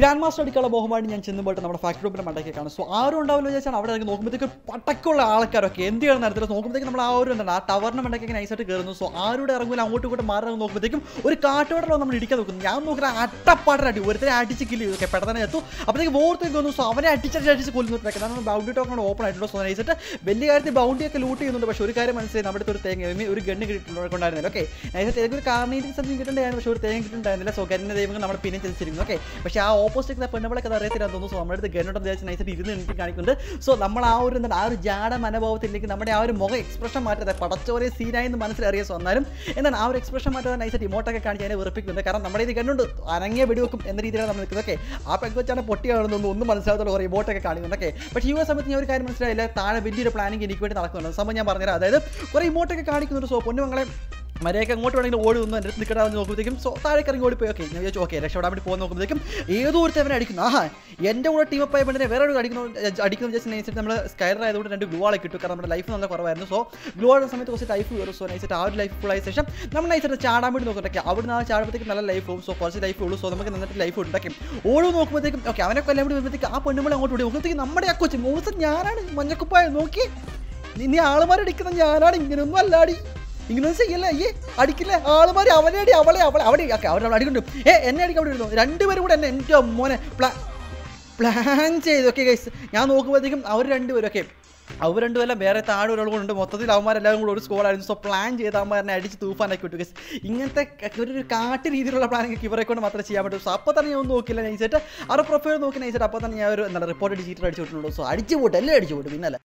grand master അടിക്കാനുള്ള മോഹമായിട്ട് ഞാൻ ചെന്നുപോയിട്ട് നമ്മുടെ ഫാക്ടറി ഗ്രൂപ്പിന്റെ മണ്ടയ്ക്ക് കാണും സോ ആരും ഉണ്ടാവില്ല വിചാരിച്ചാൽ അവിടെ ഇറങ്ങി നോക്കുമ്പോഴത്തേക്ക് പട്ടക്കുള്ള ആൾക്കാരൊക്കെ എന്ത് ചെയ്യണം നേരത്തിൽ നോക്കുമ്പോഴത്തേക്ക് നമ്മൾ ആ ഒരു എന്താണ് ആ ടവറിന്റെ മണ്ടയ്ക്ക് നൈസായിട്ട് കയറുന്നു സോ ആരുടെ ഇറങ്ങൂല അങ്ങോട്ടും ഇങ്ങോട്ടും മാറി ഇറങ്ങി നോക്കുമ്പോഴത്തേക്കും ഒരു കാട്ടുവടലോ നമ്മൾ ഇടിക്കാൻ നോക്കുന്നു ഞാൻ നോക്കുന്ന അട്ടപ്പാടൻ അടി ഒരുത്തരെ അടിച്ച് കില്ല് ചെയ്തു ഓക്കെ പെട്ടെന്ന് എത്തും അപ്പോഴത്തേക്ക് ഓർത്തേക്ക് വന്നു സോ അവനെ അടിച്ചടിച്ച് അടിച്ച് കൊല്ലുന്നുണ്ട് കാരണം ബൗണ്ടി ടോക്കൺ ഓപ്പൺ ആയിട്ടുണ്ടോ സോ നൈസായിട്ട് വലിയ കാര്യത്തിൽ ബൗണ്ടി ഒക്കെ ലൂട്ട് ചെയ്യുന്നുണ്ട് പക്ഷേ ഒരു കാര്യം മനസ്സിലായി നമ്മുടെ അടുത്ത് ഒരു തേങ്ങ I mean, ഒരു ഗണ്ണ് കിട്ടിയിട്ടുണ്ടായിരുന്നില്ല ഓക്കെ നൈസായിട്ട് ഏതൊരു ഒരു കാർണീറ്റിംഗ് സംതിങ് കിട്ടുന്നുണ്ടായിരുന്നു പക്ഷേ ഒരു തേങ്ങ കിട്ടുന്നുണ്ടായിരുന്നില്ല സോ കരിഞ്ഞ ദൈവങ്ങൾ നമ്മുടെ പിന്നെ ചതിച്ചിരിക്കുന്നു ഓക്കെ പക്ഷേ ആ ഓപ്പോസിറ്റ് പെണ്ണുകളൊക്കെ അത് അറിയത്തില്ല തോന്നുന്നു സോ നമ്മുടെ അടുത്ത് ഗണ്ണോട്ട് വിചാരിച്ച് നൈസായിട്ട് ഇരുന്ന് എനിക്ക് കാണിക്കുന്നുണ്ട് സോ നമ്മൾ ആ ഒരു എന്താണ് ആ ഒരു ജാട മനോഭാവത്തിലേക്ക് നമ്മുടെ ആ ഒരു മുഖം എക്സ്പ്രഷൻ മാറ്റാതെ പടച്ചോരെ സീനായി എന്ന് മനസ്സിലറിയാം സോ എന്നാലും എന്താണ് ആ ഒരു എക്സ്പ്രഷൻ മാറ്റാതെ നൈസായിട്ട് ഇമോട്ടൊക്കെ കാണിച്ച് അതിനെ വെറുപ്പിക്കുന്നുണ്ട് കാരണം നമ്മുടെ ഇത് കണ്ടുണ്ട് അനങ്ങിയ വെടിവെക്കും എന്ന രീതിയിലാണ് നമ്മൾ നിൽക്കുന്നത് ഓക്കെ ആ പെൺകൊച്ചാണ് പൊട്ടിയാണെന്നൊന്നും ഒന്നും മനസ്സിലാകത്തുള്ള കുറേ ഇമോട്ടൊക്കെ കാണിക്കുന്നുണ്ട് ഓക്കെ പക്ഷേ ഈ ഒരു സമയത്ത് ഞാൻ ഒരു കാര്യം മനസ്സിലായില്ല താഴെ വലിയൊരു പ്ലാനിങ് എനിക്ക് വേണ്ടി നടക്കുന്നുണ്ട് സംഭവം ഞാൻ പറഞ്ഞുതരാം അതായത് കുറേ ഇമോട്ടൊക്കെ കാണിക്കുന്നുണ്ട് സോ പൊന്നുമങ്ങളെ മര്യാദയ്ക്ക് അങ്ങോട്ട് വേണമെങ്കിൽ ഓടി വന്നു എൻ്റെ അടുത്ത് നിൽക്കടാന്ന് നോക്കുമ്പോഴത്തേക്കും സോ താഴേക്ക് ഇറങ്ങി ഓടിപ്പോയി ഓക്കെ ഞാൻ വിചാരിച്ചു ഓക്കെ രക്ഷപ്പെടാൻ വേണ്ടി പോകുന്ന നോക്കുമ്പോഴത്തേക്കും ഏതോ ഒരു അവനെ അടിക്കുന്നു ആഹാ എൻ്റെ കൂടെ ടീം അപ്പ് ആയ പെണ്ണിനെ വേറെ ഒരു അടിക്കുന്നു അടിക്കുന്ന വിചാരിച്ച് നൈസായിട്ട് നമ്മൾ സ്കൈഡർ ആയതുകൊണ്ട് രണ്ട് ഗ്ലൂ ആളെ കിട്ടും കാരണം നമ്മുടെ ലൈഫ് നല്ല കുറവായിരുന്നു സോ ഗ്ലൂ ആടുന്ന സമയത്ത് കുറച്ച് ലൈഫ് കയറും സോ നൈസായിട്ട് ആ ഒരു ലൈഫ് ഫുൾ ആയ ശേഷം നമ്മൾ നൈസായിട്ട് ചാടാൻ വേണ്ടി നോക്കട്ടെ അവിടെ നിന്ന് ചാടുമ്പോഴത്തേക്കും നല്ല ലൈഫ് പോകും സോ കുറച്ച് ലൈഫ് ഉള്ളൂ സോ നമുക്ക് നന്നിട്ട് ലൈഫ് ഉണ്ടാക്കും ഓടി നോക്കുമ്പോഴത്തേക്കും ഓക്കെ അവനെ കൊല്ലാൻ വേണ്ടി വരുമ്പോഴത്തേക്ക് ആ പെണ്ണുമ്പോൾ അങ്ങോട്ട് ഓടി നോക്കുമ്പോഴത്തേക്കും നമ്മുടെ ആ കൊച്ചു മൂസം ഞാനാണ് മഞ്ഞക്കുപ്പായ നോക്കി നീ നീ ആളുമാരടിക്കുന്ന ഞാനാണ് ഇങ്ങനെയൊന്നും അല്ലാടി ഇങ്ങനെ ചെയ്യല്ലേ അയ്യേ അടിക്കില്ലേ ആളുമാര് അവനെ അടി അവളെ അവളെ അവിടെ ഓക്കെ അവരെ അടിക്കുന്നു ഏ എന്നെ അടിക്കാൻ അവിടെ ഇരുന്നു രണ്ടുപേരും കൂടെ എന്നെ എൻ്റെ മോനെ പ്ലാ പ്ലാൻ ചെയ്തു ഓക്കെ ഗൈസ് ഞാൻ നോക്കുമ്പോഴത്തേക്കും അവർ രണ്ടുപേരും ഓക്കെ അവർ രണ്ടുപേരും വേറെ താഴെ ഒരാൾ കൊണ്ട് മൊത്തത്തിൽ അവന്മാരെല്ലാവരും കൂടെ ഒരു സ്കോളായിരുന്നു സോ പ്ലാൻ ചെയ്ത് അവന്മാരെ അടിച്ച് തൂഫാനാക്കി വിട്ടു ഗൈസ് ഇങ്ങനത്തെ ക- ഒരു ഒരു കാട്ട് രീതിയിലുള്ള പ്ലാനിങ് ഇവരെ കൊണ്ട് മാത്രമേ ചെയ്യാൻ പറ്റൂ സോ അപ്പോൾ തന്നെ ഞാൻ ഒന്നും നോക്കില്ല നൈസായിട്ട് അവരുടെ പ്രൊഫൈൽ നോക്കി നൈസായിട്ട് അപ്പോൾ തന്നെ ഞാൻ ഒരു എന്താണ് റിപ്പോർട്ട് ചീറ്റർ അടിച്ചു വിട്ടുള്ളൂ സോ അടിച്ചു പോട്ടെ എല്ലാം അടിച്ചു പോട്ടു പിന്നല്ല